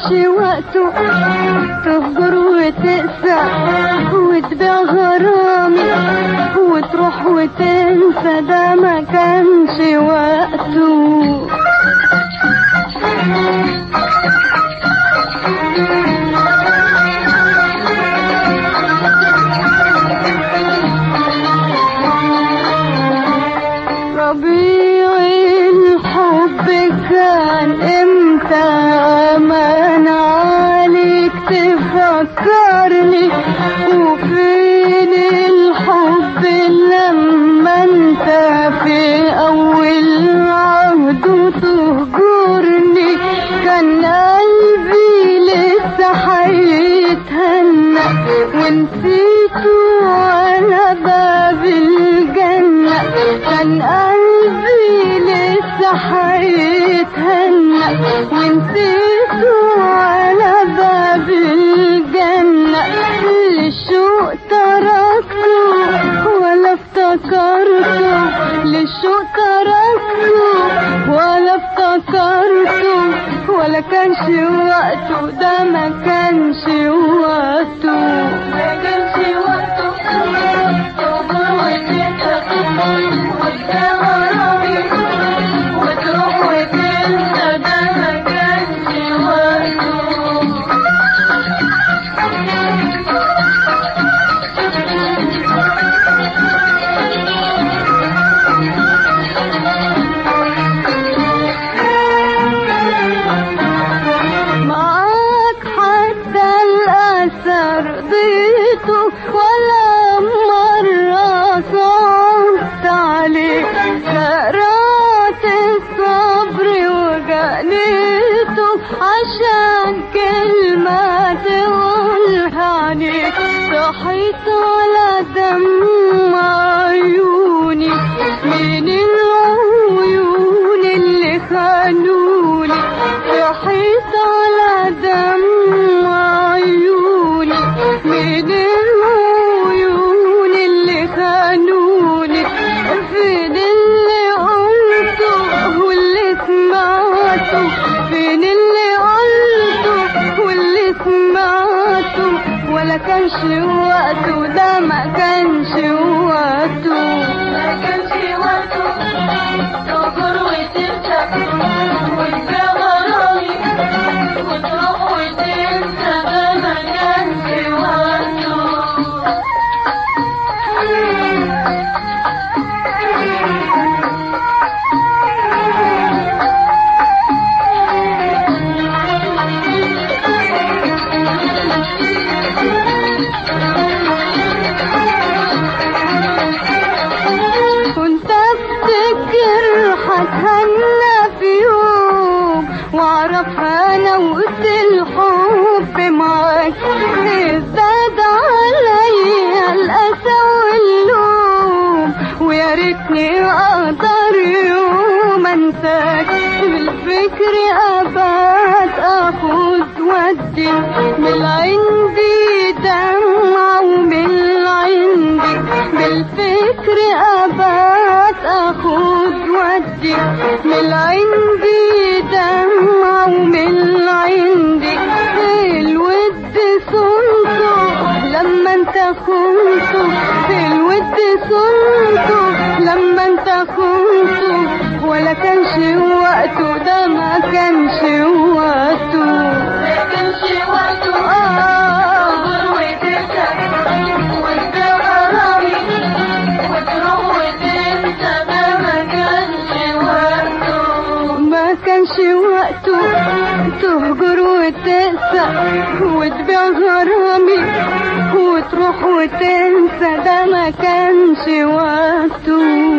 كانش وقته تهجر وتقسى وتبيع غرامي وتروح وتنسى ده ما كانش وقته ربيع الحب كان امتى امان عليك تفكرني وفين الحب لما انت في اول عهد تهجرني كان قلبي لسه هيتهنى ونسيته على باب الجنة كان قلبي لسه هيتهنى ونسيته على باب الجنة للشوق تركته ولا افتكرته للشوق تركته ولا افتكرته ولا كانش وقته ده ما كانش وقته ما كانش وقته وتروح وتنسى ده ما كانش وقته معاك حتى الأثر ضيته ولا مرة صعبت عليك قرأت الصبر وجنيته عشان كلمة تقولها عليك صحيت على دم عيوني من العيون اللي خانوني صحيت على دم عيوني من العيون اللي خانوني فين اللي قلته واللي سمعته فين اللي قلته واللي سمعته ولا كانش وقته ده ما كانش وقته ما كانش وقته تغفر وترجع وتبيع غرامي وتروح وتنسى ده ما كانش وقته كنت افتكر هتهنى في يوم واعرف انا وقت الحب معاك ازداد عليا الاسى واللوم ويا ريتني اقدر يوم انساك بالفكر ابات اخد ودي من عندي دمع ومن عندي بالفكر ابات اخد ودي من عندي دمع ومن عندي الود صنته لما انت خنته الود صنته لما انت خنته ولا كانش وقته ده ما كانش وقته ما كانش وقته اه ما كانش وقته تهجر وتقسى وتبيع غرامي وتروح وتنسى ده ما كانش وقته